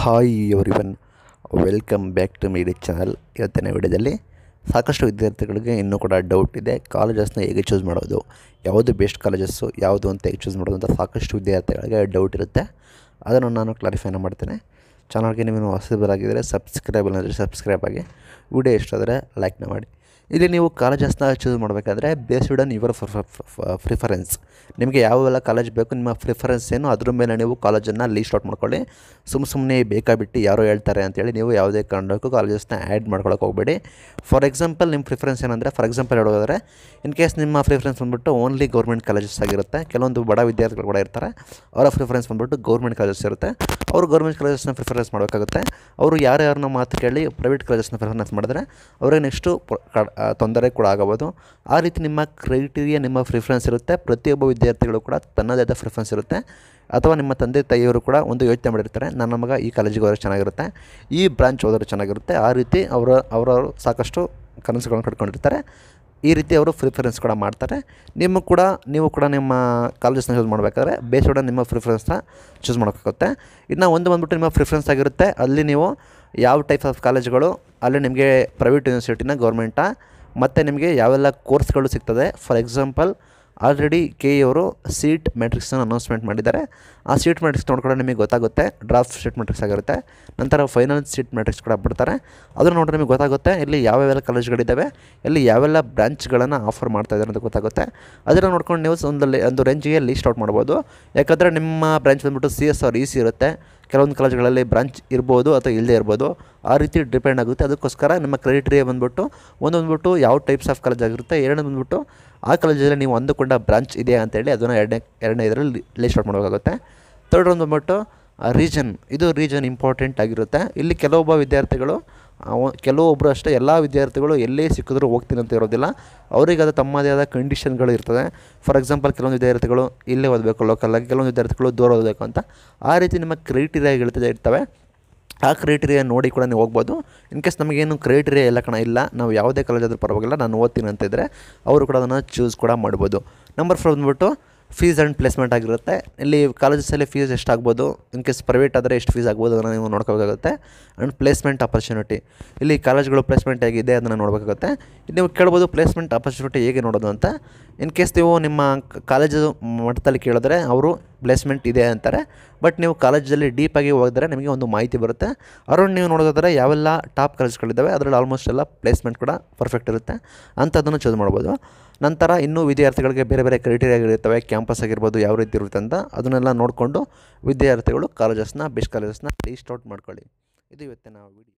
hi everyone welcome back to ಮೀಡಿ channel ಇವತ್ತಿನ ವಿಡಿಯೋದಲ್ಲಿ ಸಾಕಷ್ಟು ವಿದ್ಯಾರ್ಥಿಗಳಿಗೆ ಇನ್ನೂ ಕೂಡ ಡೌಟ್ ಇದೆ ಕಾಲೇಜಸ್ನ ಹೇಗೆ ಚೂಸ್ ಮಾಡೋದು ಯಾವುದು ಬೆಸ್ಟ್ ಕಾಲೇಜಸ್ಸು ಯಾವುದು ಅಂತ ಹೇಗೆ ಚೂಸ್ ಮಾಡೋದು ಅಂತ ಸಾಕಷ್ಟು ವಿದ್ಯಾರ್ಥಿಗಳಿಗೆ ಡೌಟ್ ಇರುತ್ತೆ ಅದನ್ನು ನಾನು ಕ್ಲಾರಿಫೈನ ಮಾಡ್ತೇನೆ ಚಾನಲ್ಗೆ ನೀವು ಹೊಸಬರಾಗಿದ್ದರೆ ಸಬ್ಸ್ಕ್ರೈಬ್ ಅಂದರೆ ಸಬ್ಸ್ಕ್ರೈಬ್ ಆಗಿ ವಿಡಿಯೋ ಇಷ್ಟ ಆದರೆ ಲೈಕ್ನ ಮಾಡಿ ಇಲ್ಲಿ ನೀವು ಕಾಲೇಜಸ್ನ ಚೂಸ್ ಮಾಡಬೇಕಾದ್ರೆ ಬೇಸ್ಡ್ ಆನ್ ಯುವರ್ ಪ್ರಿಫರೆನ್ಸ್ ನಿಮಗೆ ಯಾವೆಲ್ಲ ಕಾಲೇಜ್ ಬೇಕು ನಿಮ್ಮ ಪ್ರಿಫರೆನ್ಸ್ ಏನು ಅದ್ರ ಮೇಲೆ ನೀವು ಕಾಲೇಜನ್ನು ಲೀಸ್ಟ್ ಔಟ್ ಮಾಡ್ಕೊಳ್ಳಿ ಸುಮ್ಮ ಸುಮ್ಮನೆ ಬೇಕಾಬಿಟ್ಟು ಯಾರೋ ಹೇಳ್ತಾರೆ ಅಂತೇಳಿ ನೀವು ಯಾವುದೇ ಕಾರಣಕ್ಕೂ ಕಾಲೇಜಸ್ನ ಆ್ಯಡ್ ಮಾಡ್ಕೊಳಕ್ಕೆ ಹೋಗಬೇಡಿ ಫಾರ್ ಎಕ್ಸಾಂಪಲ್ ನಿಮ್ಮ ಪ್ರಿಫರೆನ್ಸ್ ಏನಂದರೆ ಫಾರ್ ಎಕ್ಸಾಂಪಲ್ ಹೇಳೋದಾದ್ರೆ ಇನ್ ಕೇಸ್ ನಿಮ್ಮ ಪ್ರಿಫರೆನ್ಸ್ ಬಂದ್ಬಿಟ್ಟು ಓನ್ಲಿ ಗೌರ್ಮೆಂಟ್ ಕಾಲೇಜಸ್ ಆಗಿರುತ್ತೆ ಕೆಲವೊಂದು ಬಡ ವಿದ್ಯಾರ್ಥಿಗಳು ಕೂಡ ಇರ್ತಾರೆ ಅವರ ಪ್ರಿಫರೆನ್ಸ್ ಬಂದ್ಬಿಟ್ಟು ಗೌರ್ಮೆಂಟ್ ಕಾಲೇಜಸ್ ಇರುತ್ತೆ ಅವರು ಗೌರ್ಮೆಂಟ್ ಕಾಲೇಜಸ್ನ ಪ್ರಿಫರೆನ್ಸ್ ಮಾಡಬೇಕಾಗುತ್ತೆ ಅವರು ಯಾರ್ಯಾರನ್ನ ಮಾತು ಕೇಳಿ ಪ್ರೈವೇಟ್ ಕಾಲೇಜಸ್ನ ಪ್ರಿಫರೆನ್ಸ್ ಮಾಡಿದ್ರೆ ಅವ್ರಿಗೆ ನೆಕ್ಸ್ಟು ತೊಂದರೆ ಕೂಡ ಆಗಬಹುದು ಆ ರೀತಿ ನಿಮ್ಮ ಕ್ರೈಟೀರಿಯಾ ನಿಮ್ಮ ಪ್ರಿಫರೆನ್ಸ್ ಇರುತ್ತೆ ಪ್ರತಿಯೊಬ್ಬ ವಿದ್ಯಾರ್ಥಿಗಳು ಕೂಡ ತನ್ನದೇ ಆದ ಪ್ರಿಫರೆನ್ಸ್ ಇರುತ್ತೆ ಅಥವಾ ನಿಮ್ಮ ತಂದೆ ತಾಯಿಯವರು ಕೂಡ ಒಂದು ಯೋಚನೆ ಮಾಡಿರ್ತಾರೆ ನನ್ನ ಮಗ ಈ ಕಾಲೇಜಿಗೆ ಹೋದರೆ ಚೆನ್ನಾಗಿರುತ್ತೆ ಈ ಬ್ರಾಂಚ್ ಹೋದರೆ ಚೆನ್ನಾಗಿರುತ್ತೆ ಆ ರೀತಿ ಅವರ ಅವರವರು ಸಾಕಷ್ಟು ಕನಸುಗಳನ್ನು ಕಟ್ಕೊಂಡಿರ್ತಾರೆ ಈ ರೀತಿ ಅವರು ಪ್ರಿಫರೆನ್ಸ್ ಕೂಡ ಮಾಡ್ತಾರೆ ನಿಮ್ಮ ಕೂಡ ನೀವು ಕೂಡ ನಿಮ್ಮ ಕಾಲೇಜಸ್ನ ಚೂಸ್ ಮಾಡಬೇಕಾದ್ರೆ ಬೇಸ್ಡ್ ನಿಮ್ಮ ಪ್ರಿಫರೆನ್ಸ್ನ ಚೂಸ್ ಮಾಡೋಕ್ಕಾಗುತ್ತೆ ಇನ್ನು ಒಂದು ಬಂದ್ಬಿಟ್ಟು ನಿಮ್ಮ ಪ್ರಿಫರೆನ್ಸ್ ಆಗಿರುತ್ತೆ ಅಲ್ಲಿ ನೀವು ಯಾವ ಟೈಪ್ ಆಫ್ ಕಾಲೇಜ್ಗಳು ಅಲ್ಲಿ ನಿಮಗೆ ಪ್ರೈವೇಟ್ ಯೂನಿವರ್ಸಿಟಿನ ಗೌರ್ಮೆಂಟಾ ಮತ್ತು ನಿಮಗೆ ಯಾವೆಲ್ಲ ಕೋರ್ಸ್ಗಳು ಸಿಗ್ತದೆ for example already K E ಅವರು ಸೀಟ್ ಮ್ಯಾಟ್ರಿಕ್ಸನ್ನು ಅನೌನ್ಸ್ಮೆಂಟ್ ಮಾಡಿದ್ದಾರೆ ಆ ಸೀಟ್ ಮ್ಯಾಟ್ರಿಕ್ಸ್ ನೋಡ್ಕೊಂಡು ನಿಮಗೆ ಗೊತ್ತಾಗುತ್ತೆ ಡ್ರಾಫ್ಟ್ ಸೀಟ್ ಮ್ಯಾಟ್ರಿಕ್ಸ್ ಆಗಿರುತ್ತೆ ನಂತರ ಫೈನಲ್ ಸೀಟ್ ಮ್ಯಾಟ್ರಿಕ್ಸ್ ಕೂಡ ಬಿಡ್ತಾರೆ ಅದನ್ನು ನೋಡಿದ್ರೆ ನಿಮಗೆ ಗೊತ್ತಾಗುತ್ತೆ ಇಲ್ಲಿ ಯಾವ್ಯಾವೆಲ್ಲ ಕಾಲೇಜ್ಗಳಿದ್ದಾವೆ ಇಲ್ಲಿ ಯಾವೆಲ್ಲ ಬ್ರಾಂಚ್ಗಳನ್ನು ಆಫರ್ ಮಾಡ್ತಾ ಇದ್ದಾರೆ ಅಂತ ಗೊತ್ತಾಗುತ್ತೆ ಅದನ್ನು ನೋಡ್ಕೊಂಡು ನೀವು ಒಂದು ಲೆ- ಒಂದು ರೇಂಜಿಗೆ ಲೀಸ್ಟ್ ಔಟ್ ಮಾಡ್ಬೋದು ಯಾಕಂದರೆ ನಿಮ್ಮ ಬ್ರಾಂಚ್ ಬಂದ್ಬಿಟ್ಟು C S R E C ಇರುತ್ತೆ ಕೆಲವೊಂದು ಕಾಲೇಜ್ಗಳಲ್ಲಿ ಬ್ರಾಂಚ್ ಇರ್ಬೋದು ಅಥವಾ ಇಲ್ಲದೇ ಇರ್ಬೋದು ಆ ರೀತಿ ಡಿಪೆಂಡ್ ಆಗುತ್ತೆ ಅದಕ್ಕೋಸ್ಕರ ನಿಮ್ಮ ಕ್ರೈಟೀರಿಯಾ ಬಂದ್ಬಿಟ್ಟು ಒಂದು ಬಂದ್ಬಿಟ್ಟು ಯಾವ ಟೈಪ್ಸ್ ಆಫ್ ಕಾಲೇಜ್ ಆಗಿರುತ್ತೆ ಎರಡನೇ ಬಂದ್ಬಿಟ್ಟು ಆ ಕಾಲೇಜಲ್ಲಿ ನೀವು ಅಂದುಕೊಂಡ ಬ್ರಾಂಚ್ ಇದೆಯಾ ಅಂತೇಳಿ ಅದನ್ನು ಎರಡನೇ ಎರಡನೇ ಇದರಲ್ಲಿ ಲಿಸ್ಟ್ ಔಟ್ ಮಾಡಬೇಕಾಗುತ್ತೆ ತರ್ಡ್ ಒಂದು ಬಂದ್ಬಿಟ್ಟು ರೀಜನ್ ಇದು ರೀಜನ್ ಇಂಪಾರ್ಟೆಂಟ್ ಆಗಿರುತ್ತೆ ಇಲ್ಲಿ ಕೆಲವೊಬ್ಬ ವಿದ್ಯಾರ್ಥಿಗಳು ಆ, ಒ- ಕೆಲವೊಬ್ಬರು ಅಷ್ಟೇ ಎಲ್ಲ ವಿದ್ಯಾರ್ಥಿಗಳು ಎಲ್ಲೇ ಸಿಕ್ಕಿದ್ರೂ ಹೋಗ್ತೀನಿ ಅಂತ ಇರೋದಿಲ್ಲ ಅವರಿಗೆ ಅದು ತಮ್ಮದೇ ಆದ ಕಂಡೀಷನ್ಗಳು ಇರ್ತದೆ ಫಾರ್ ಎಕ್ಸಾಂಪಲ್ ಕೆಲವೊಂದು ವಿದ್ಯಾರ್ಥಿಗಳು ಇಲ್ಲೇ ಓದಬೇಕು ಲೋಕಲಾಗಿ ಕೆಲವೊಂದು ವಿದ್ಯಾರ್ಥಿಗಳು ದೂರ ಓದಬೇಕು ಅಂತ ಆ ರೀತಿ ನಿಮ್ಮ ಕ್ರೈಟೀರಿಯಾಗಳಿರ್ತದೆ ಇರ್ತವೆ ಆ ಕ್ರೈಟೀರಿಯಾ ನೋಡಿ ಕೂಡ ನೀವು ಹೋಗ್ಬೋದು ಇನ್ ಕೇಸ್ ನಮಗೇನು ಕ್ರೈಟೀರಿಯಾ ಎಲ್ಲ ಕಣ ಇಲ್ಲ ನಾವು ಯಾವುದೇ ಕಾಲೇಜ್ ಆದರೂ ಪರವಾಗಿಲ್ಲ ನಾನು ಓದ್ತೀನಿ ಅಂತಿದ್ರೆ ಅವರು ಕೂಡ ಅದನ್ನು ಚೂಸ್ ಕೂಡ ಮಾಡ್ಬೋದು ನಂಬರ್ ಫೋರ್ ಬಂದ್ಬಿಟ್ಟು ಫೀಸ್ ಆ್ಯಂಡ್ ಪ್ಲೇಸ್ಮೆಂಟ್ ಆಗಿರುತ್ತೆ ಇಲ್ಲಿ ಕಾಲೇಜಸಲ್ಲಿ ಫೀಸ್ ಎಷ್ಟಾಗ್ಬೋದು ಇನ್ ಕೇಸ್ ಪ್ರೈವೇಟ್ ಆದರೆ ಎಷ್ಟು ಫೀಸ್ ಆಗ್ಬೋದು ಅದನ್ನು ನೀವು ನೋಡ್ಕೋಬೇಕಾಗುತ್ತೆ ಆ್ಯಂಡ್ ಪ್ಲೇಸ್ಮೆಂಟ್ ಆಪರ್ಚುನಿಟಿ ಇಲ್ಲಿ ಕಾಲೇಜ್ಗಳು ಪ್ಲೇಸ್ಮೆಂಟ್ ಹೇಗಿದೆ ಅದನ್ನು ನೋಡಬೇಕಾಗುತ್ತೆ ನೀವು ಕೇಳ್ಬೋದು ಪ್ಲೇಸ್ಮೆಂಟ್ ಆಪರ್ಚುನಿಟಿ ಹೇಗೆ ನೋಡೋದು ಅಂತ ಇನ್ ಕೇಸ್ ನೀವು ನಿಮ್ಮ ಕಾಲೇಜು ಮಟ್ಟದಲ್ಲಿ ಕೇಳಿದ್ರೆ ಅವರು ಪ್ಲೇಸ್ಮೆಂಟ್ ಇದೆ ಅಂತಾರೆ ಬಟ್ ನೀವು ಕಾಲೇಜಲ್ಲಿ ಡೀಪಾಗಿ ಹೋದರೆ ನಿಮಗೆ ಒಂದು ಮಾಹಿತಿ ಬರುತ್ತೆ ಅರೌಂಡ್ ನೀವು ನೋಡೋದಾದ್ರೆ ಯಾವೆಲ್ಲ ಟಾಪ್ ಕಾಲೇಜ್ಗಳಿದ್ದಾವೆ ಅದರಲ್ಲಿ ಆಲ್ಮೋಸ್ಟ್ ಎಲ್ಲ ಪ್ಲೇಸ್ಮೆಂಟ್ ಕೂಡ ಪರ್ಫೆಕ್ಟ್ ಇರುತ್ತೆ ಅಂಥದ್ದನ್ನು ಚೂಸ್ ಮಾಡ್ಬೋದು ನಂತರ ಇನ್ನೂ ವಿದ್ಯಾರ್ಥಿಗಳಿಗೆ ಬೇರೆ ಬೇರೆ ಕ್ರೈಟೀರಿಯಾಗಳಿರ್ತವೆ ಕ್ಯಾಂಪಸ್ ಆಗಿರ್ಬೋದು ಯಾವ ರೀತಿ ಇರುತ್ತೆ ಅಂತ ಅದನ್ನೆಲ್ಲ ನೋಡಿಕೊಂಡು ವಿದ್ಯಾರ್ಥಿಗಳು ಕಾಲೇಜಸ್ನ ಬೆಸ್ಟ್ ಕಾಲೇಜಸ್ನ ಲೀಸ್ಟ್ ಔಟ್ ಮಾಡ್ಕೊಳ್ಳಿ ಇದು ಇವತ್ತಿನ ವಿಡಿಯೋ